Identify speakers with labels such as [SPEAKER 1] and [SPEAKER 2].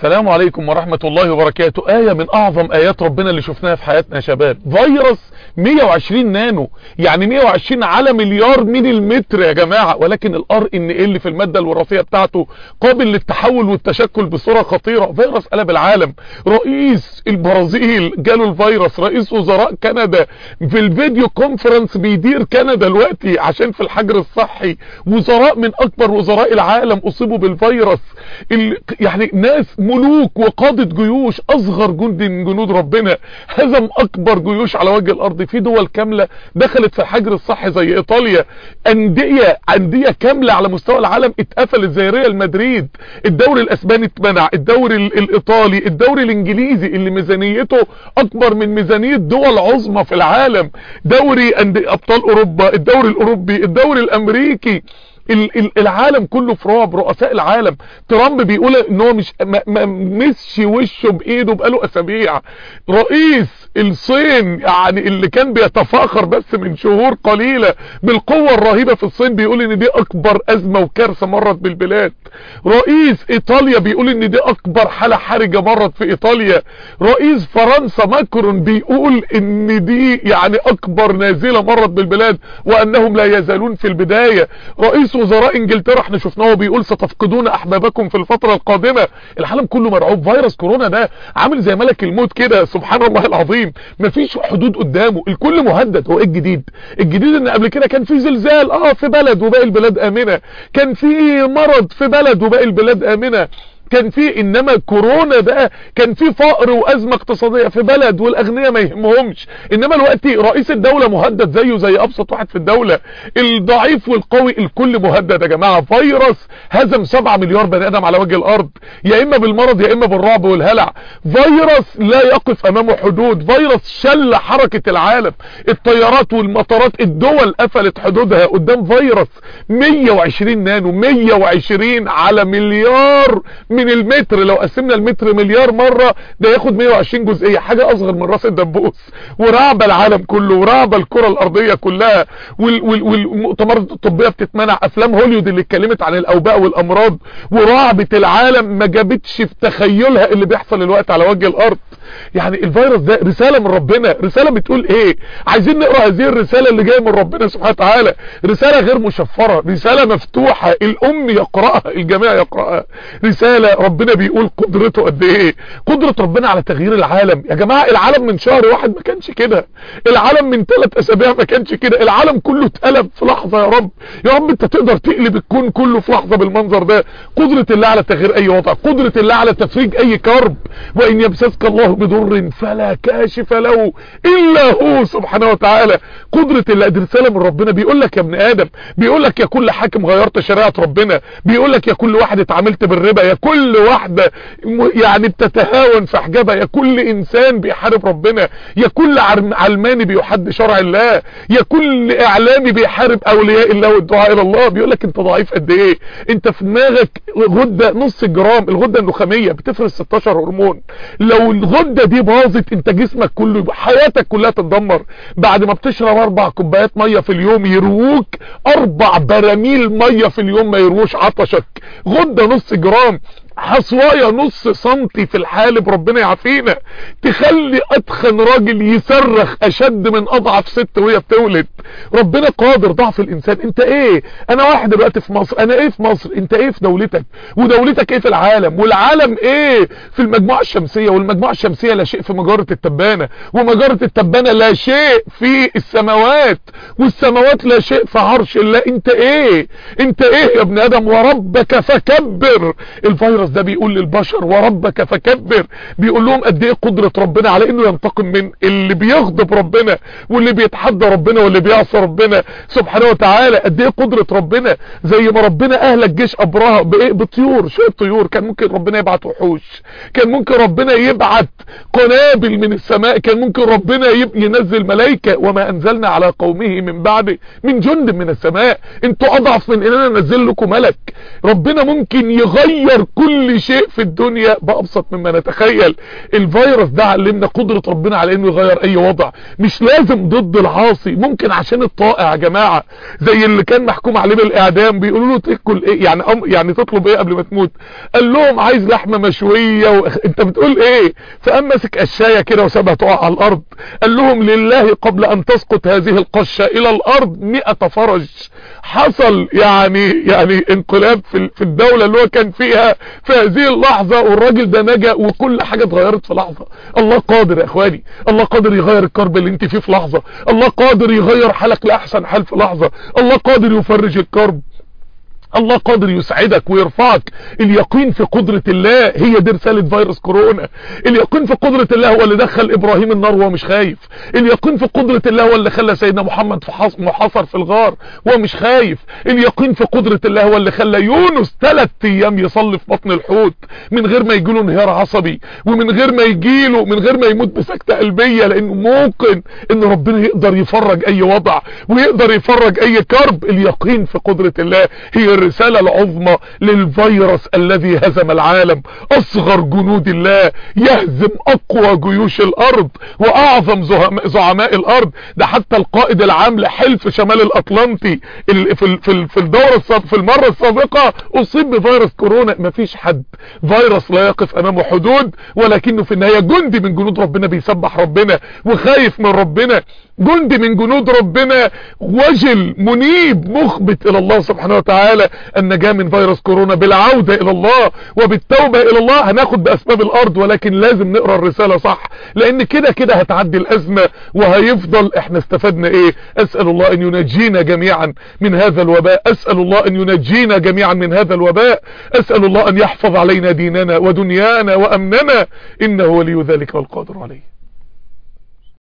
[SPEAKER 1] السلام عليكم ورحمة الله وبركاته آية من أعظم آيات ربنا اللي شفناها في حياتنا يا شباب فيروس 120 نانو يعني 120 على مليار من المتر يا جماعة ولكن الار ان ال في المادة الوراثية بتاعته قابل للتحول والتشكل بصورة خطيرة فيروس قلب العالم رئيس البرازيل جاله الفيروس رئيس وزراء كندا في الفيديو كونفرنس بيدير كندا دلوقتي عشان في الحجر الصحي وزراء من اكبر وزراء العالم اصيبوا بالفيروس ال... يعني ناس ملوك وقادة جيوش اصغر جند من جنود ربنا هزم اكبر جيوش على وجه الارض في دول كاملة دخلت في الحجر الصحي زي ايطاليا اندية اندية كاملة على مستوى العالم اتقفلت زي ريال مدريد الدوري الاسباني اتمنع الدوري ال- الايطالي الدوري الانجليزي اللي ميزانيته اكبر من ميزانية دول عظمى في العالم دوري أند- ابطال اوروبا الدوري الاوروبي الدوري الامريكي ال- ال- العالم كله في رعب رؤساء العالم ترامب بيقول ان هو مش ما ما مسش وشه بايده بقاله اسابيع رئيس الصين يعني اللي كان بيتفاخر بس من شهور قليلة بالقوة الرهيبة في الصين بيقول ان دي اكبر ازمة وكارثة مرت بالبلاد رئيس ايطاليا بيقول ان دي اكبر حالة حرجة مرت في ايطاليا رئيس فرنسا ماكرون بيقول ان دي يعني اكبر نازلة مرت بالبلاد وانهم لا يزالون في البداية رئيس وزراء انجلترا احنا شفناه بيقول ستفقدون احبابكم في الفترة القادمة العالم كله مرعوب فيروس كورونا ده عامل زي ملك الموت كده سبحان الله العظيم مفيش حدود قدامه الكل مهدد هو ايه الجديد الجديد ان قبل كده كان في زلزال اه في بلد وباقي البلاد امنة كان في مرض في بلد وباقي البلاد امنة كان في انما كورونا بقى كان في فقر وازمه اقتصاديه في بلد والاغنياء ما يهمهمش انما دلوقتي رئيس الدوله مهدد زيه زي ابسط واحد في الدوله الضعيف والقوي الكل مهدد يا جماعه فيروس هزم 7 مليار بني ادم على وجه الارض يا اما بالمرض يا اما بالرعب والهلع فيروس لا يقف امامه حدود فيروس شل حركه العالم الطيارات والمطارات الدول قفلت حدودها قدام فيروس 120 نانو 120 على مليار من المتر لو قسمنا المتر مليار مرة ده ياخد 120 جزئية حاجة اصغر من راس الدبوس ورعب العالم كله ورعب الكرة الارضية كلها وال وال والمؤتمرات الطبية بتتمنع افلام هوليود اللي اتكلمت عن الاوباء والامراض ورعبة العالم ما جابتش في تخيلها اللي بيحصل الوقت على وجه الارض يعني الفيروس ده رسالة من ربنا رسالة بتقول ايه عايزين نقرأ هذه الرسالة اللي جاية من ربنا سبحانه وتعالى رسالة غير مشفرة رسالة مفتوحة الام يقرأها الجميع يقرأها رسالة ربنا بيقول قدرته قد ايه قدرة ربنا على تغيير العالم يا جماعة العالم من شهر واحد ما كانش كده العالم من ثلاث اسابيع ما كانش كده العالم كله اتقلب في لحظة يا رب يا رب انت تقدر تقلب الكون كله في لحظة بالمنظر ده قدرة الله على تغيير اي وضع قدرة الله على تفريج اي كرب وان يمسسك الله بضر فلا كاشف له الا هو سبحانه وتعالى قدرة الله دي رسالة من ربنا بيقول لك يا ابن ادم بيقول لك يا كل حاكم غيرت شريعة ربنا بيقول لك يا كل واحد اتعاملت بالربا يا كل واحدة م- يعني بتتهاون في حجابها يا كل انسان بيحارب ربنا يا كل عرم- علماني بيحد شرع الله يا كل اعلامي بيحارب اولياء الله والدعاء الى الله بيقول لك انت ضعيف قد ايه انت في دماغك غدة نص جرام الغدة النخامية بتفرز 16 هرمون لو الغدة دي باظت انت جسمك كله يبقى حياتك كلها تتدمر بعد ما بتشرب اربع كوبايات مية في اليوم يرووك اربع براميل مية في اليوم ما يرووش عطشك غدة نص جرام حصوايا نص سنتي في الحالب ربنا يعافينا تخلي اتخن راجل يصرخ اشد من اضعف ست وهي بتولد ربنا قادر ضعف الانسان انت ايه انا واحد دلوقتي في مصر انا ايه في مصر انت ايه في دولتك ودولتك ايه في العالم والعالم ايه في المجموعة الشمسية والمجموعة الشمسية لا شيء في مجرة التبانة ومجرة التبانة لا شيء في السماوات والسماوات لا شيء في عرش الله انت ايه انت ايه يا ابن ادم وربك فكبر الفيروس ده بيقول للبشر وربك فكبر بيقول لهم قد ايه قدرة ربنا على انه ينتقم من اللي بيغضب ربنا واللي بيتحدى ربنا واللي بيعصى ربنا سبحانه وتعالى قد ايه قدرة ربنا زي ما ربنا اهلك جيش ابرهة بايه بطيور شوية طيور كان ممكن ربنا يبعت وحوش كان ممكن ربنا يبعت قنابل من السماء كان ممكن ربنا يب- ينزل ملائكة وما انزلنا على قومه من بعد من جند من السماء انتوا اضعف من اننا ننزل لكم ملك ربنا ممكن يغير كل كل شيء في الدنيا بأبسط مما نتخيل الفيروس ده علمنا قدرة ربنا على انه يغير اي وضع مش لازم ضد العاصي ممكن عشان الطائع يا جماعة زي اللي كان محكوم عليه بالاعدام بيقولوا له تاكل ايه يعني أم يعني تطلب ايه قبل ما تموت قال لهم عايز لحمة مشوية و... انت بتقول ايه فقام ماسك قشاية كده وسابها تقع على الارض قال لهم لله قبل ان تسقط هذه القشة الى الارض 100 فرج حصل يعني يعني انقلاب في في الدولة اللي هو كان فيها في هذه اللحظة والراجل ده نجا وكل حاجة اتغيرت في لحظة الله قادر يا اخواني الله قادر يغير الكرب اللي انت فيه في لحظة الله قادر يغير حالك لاحسن حال في لحظة الله قادر يفرج الكرب الله قادر يسعدك ويرفعك اليقين في قدرة الله هي دي رسالة فيروس كورونا اليقين في قدرة الله هو اللي دخل ابراهيم النار وهو مش خايف اليقين في قدرة الله هو اللي خلى سيدنا محمد محاصر في الغار وهو مش خايف اليقين في قدرة الله هو اللي خلى يونس ثلاث ايام يصلي في بطن الحوت من غير ما يجيله انهيار عصبي ومن غير ما يجيله من غير ما يموت بسكتة قلبية لانه موقن ان ربنا يقدر يفرج اي وضع ويقدر يفرج اي كرب اليقين في قدرة الله هي الرسالة العظمى للفيروس الذي هزم العالم اصغر جنود الله يهزم اقوى جيوش الارض واعظم زعماء الارض ده حتى القائد العام لحلف شمال الاطلنطي في في الدورة في المرة السابقة اصيب بفيروس كورونا مفيش حد فيروس لا يقف امامه حدود ولكنه في النهاية جندي من جنود ربنا بيسبح ربنا وخايف من ربنا جندي من جنود ربنا وجل منيب مخبت الى الله سبحانه وتعالى النجاة من فيروس كورونا بالعودة الى الله وبالتوبة الى الله هناخد باسباب الارض ولكن لازم نقرأ الرسالة صح لان كده كده هتعدي الازمة وهيفضل احنا استفدنا ايه اسأل الله ان ينجينا جميعا من هذا الوباء اسأل الله ان ينجينا جميعا من هذا الوباء اسأل الله ان يحفظ علينا ديننا ودنيانا وامننا انه ولي ذلك والقادر عليه